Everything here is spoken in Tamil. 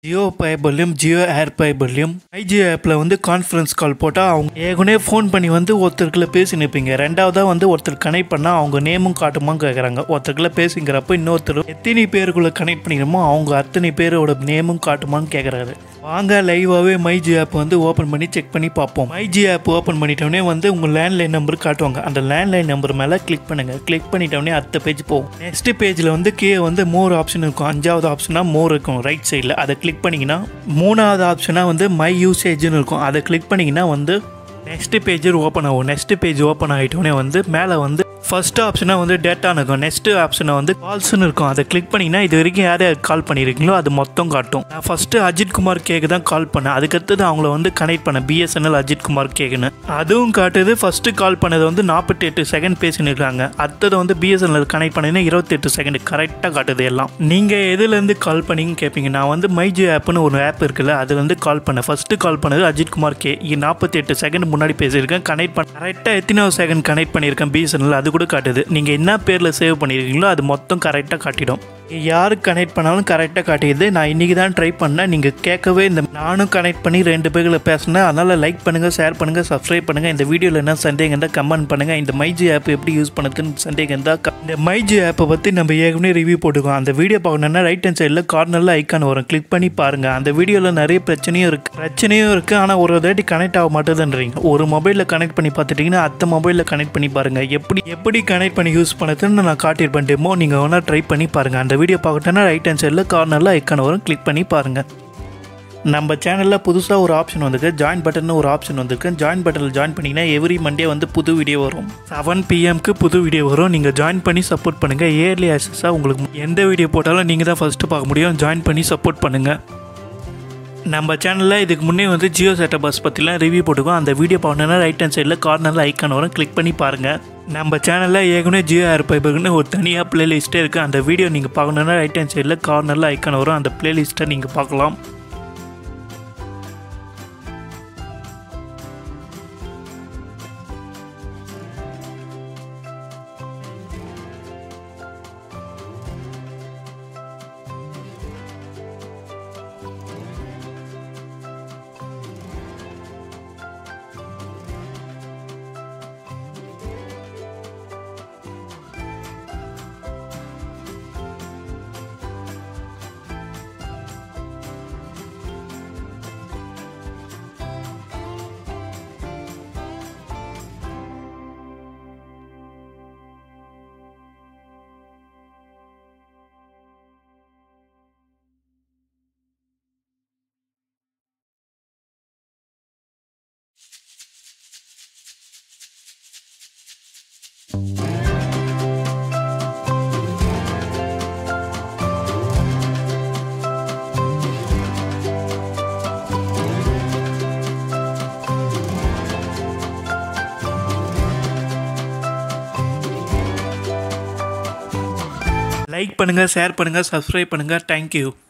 ஜியோ பைபிள்லையும் ஜியோ ஏர் பைபிள்லையும் ஐஜியோ ஆப்பில் வந்து கான்ஃபரன்ஸ் கால் போட்டால் அவங்க ஏற்கனவே ஃபோன் பண்ணி வந்து ஒருத்தருக்குள்ள பேசி நிற்பீங்க ரெண்டாவதாக வந்து ஒருத்தர் கனெக்ட் பண்ணால் அவங்க நேமும் காட்டுமான்னு கேட்குறாங்க ஒருத்தருக்குள்ள பேசிங்கிறப்ப இன்னொருத்தர் எத்தனை பேருக்குள்ள கனெக்ட் பண்ணிக்கிறோமோ அவங்க அத்தனை பேரோட நேமும் காட்டுமான்னு கேட்குறாரு வாங்க லைவாகவே மைஜி ஆப் வந்து ஓப்பன் பண்ணி செக் பண்ணி பார்ப்போம் மைஜி ஆப் ஓப்பன் பண்ணிட்டோடனே வந்து உங்கள் லேண்ட்லைன் நம்பர் காட்டுவாங்க அந்த லேண்ட்லைன் நம்பர் மேலே கிளிக் பண்ணுங்கள் கிளிக் பண்ணிட்டோடனே அடுத்த பேஜ் போகும் நெக்ஸ்ட் பேஜில் வந்து கீழே வந்து மோர் ஆப்ஷன் இருக்கும் அஞ்சாவது ஆப்ஷனாக மோர் இருக்கும் ரைட் சைடில் அதை கிளிக் பண்ணிங்கன்னா மூணாவது ஆப்ஷனாக வந்து மை யூசேஜ்னு இருக்கும் அதை கிளிக் பண்ணிங்கன்னா வந்து நெக்ஸ்ட் பேஜ் ஓப்பன் ஆகும் நெக்ஸ்ட் பேஜ் ஓப்பன் ஆகிட்டோடனே வந்து மேலே வந்து ஃபர்ஸ்ட் ஆப்ஷனாக வந்து டேட்டான்னு இருக்கும் நெக்ஸ்ட் ஆப்ஷனை வந்து கால்ஸ்னு இருக்கும் அதை கிளிக் பண்ணிங்கன்னா இது வரைக்கும் யார் யார் கால் பண்ணியிருக்கீங்களோ அது மொத்தம் காட்டும் நான் ஃபஸ்ட்டு அஜித் குமார் கேக்கு தான் கால் பண்ணேன் அதுக்கடுத்தது அவங்கள வந்து கனெக்ட் பண்ணேன் பிஎஸ்என்எல் அஜித் குமார் கேக்குன்னு அதுவும் காட்டுது ஃபஸ்ட்டு கால் பண்ணது வந்து நாற்பத்தி எட்டு செகண்ட் பேசினிருக்காங்க அடுத்தது வந்து பிஎஸ்என்எல் கனெக்ட் பண்ணினா இருபத்தெட்டு செகண்ட் கரெக்டாக காட்டுது எல்லாம் நீங்கள் எதுலேருந்து கால் பண்ணீங்கன்னு கேட்பீங்க நான் வந்து மைஜி ஆப்னு ஒரு ஆப் இருக்குல்ல அதுலேருந்து கால் பண்ணேன் ஃபஸ்ட்டு கால் பண்ணது அஜித் குமார் கே நாற்பத்தி எட்டு செகண்ட் முன்னாடி பேசியிருக்கேன் கனெக்ட் பண்ண கரெக்டாக எத்தனாவது செகண்ட் கனெக்ட் பண்ணியிருக்கேன் பிஎஸ்என்எல் அது கூட காட்டுது நீங்கள் என்ன பேரில் சேவ் பண்ணியிருக்கீங்களோ அது மொத்தம் கரெக்டாக காட்டிடும் யாருக்கு கனெக்ட் பண்ணாலும் கரெக்டாக காட்டிடுது நான் இன்றைக்கி தான் ட்ரை பண்ணேன் நீங்கள் கேட்கவே இந்த நானும் கனெக்ட் பண்ணி ரெண்டு பேர்களை பேசினேன் அதனால் லைக் பண்ணுங்கள் ஷேர் பண்ணுங்கள் சப்ஸ்கிரைப் பண்ணுங்கள் இந்த வீடியோவில் என்ன சந்தேகம் இருந்தால் கமெண்ட் பண்ணுங்கள் இந்த மைஜி ஆப் எப்படி யூஸ் பண்ணுறதுன்னு சந்தேகம் இருந்தால் க- இந்த மைஜி ஆப்பை பற்றி நம்ம ஏற்கனவே ரிவ்யூ போட்டுக்கோம் அந்த வீடியோ பார்க்கணுன்னா ரைட் ஹேண்ட் சைடில் கார்னரில் ஐக்கான் வரும் கிளிக் பண்ணி பாருங்கள் அந்த வீடியோவில் நிறைய பிரச்சனையும் இருக்குது பிரச்சனையும் இருக்குது ஆனால் ஒரு தாட்டி கனெக்ட் ஆக மாட்டேதுன்றீங்க ஒரு மொபைலில் கனெக்ட் பண்ணி பார்த்துட்டிங்கன்னா அடுத்த மொபைலில் கனெக்ட் பண்ணி பாருங்கள் எப்படி எப்படி கனெக்ட் பண்ணி யூஸ் பண்ணுறதுன்னு நான் காட்டியிருப்பேன் டெமோ நீங்கள் வேணால் ட்ரை பண்ணி பாருங்கள் அந்த வீடியோ பார்க்கட்டோன்னா ரைட் ஹேண்ட் சைடில் கார்னரில் ஐக்கான் வரும் கிளிக் பண்ணி பாருங்கள் நம்ம சேனலில் புதுசாக ஒரு ஆப்ஷன் வந்திருக்கு ஜாயின் பட்டன் ஒரு ஆப்ஷன் வந்திருக்கு ஜாயின் பட்டனில் ஜாயின் பண்ணிங்கன்னா எவ்ரி மண்டே வந்து புது வீடியோ வரும் செவன் பிஎம்க்கு புது வீடியோ வரும் நீங்கள் ஜாயின் பண்ணி சப்போர்ட் பண்ணுங்கள் இயர்லி ஆக்சஸாக உங்களுக்கு எந்த வீடியோ போட்டாலும் நீங்கள் தான் ஃபஸ்ட்டு பார்க்க முடியும் ஜாயின் பண்ணி சப்போர்ட் பண்ணுங்கள் நம்ம சேனலில் இதுக்கு முன்னே வந்து ஜியோ செட்டப் பஸ் பற்றிலாம் ரிவ்யூ போட்டுக்கோம் அந்த வீடியோ பார்க்கணுன்னா ரைட் ஹேண்ட் சைடில் கார்னரில் ஐக்கான் வரும் கிளிக் பண்ணி பாருங்கள் நம்ம சேனலில் ஏற்கனவே ஜியோ ஏர் பைபர்னு ஒரு தனியாக பிளேலிஸ்ட்டே இருக்குது அந்த வீடியோ நீங்கள் பார்க்கணுன்னா ரைட் ஹேண்ட் சைடில் கார்னரில் ஐக்கான் வரும் அந்த பிளேலிஸ்ட்டை நீங்கள் பார்க்கலாம் லைக் பண்ணுங்கள் ஷேர் பண்ணுங்கள் சப்ஸ்கிரைப் பண்ணுங்கள் தேங்க்யூ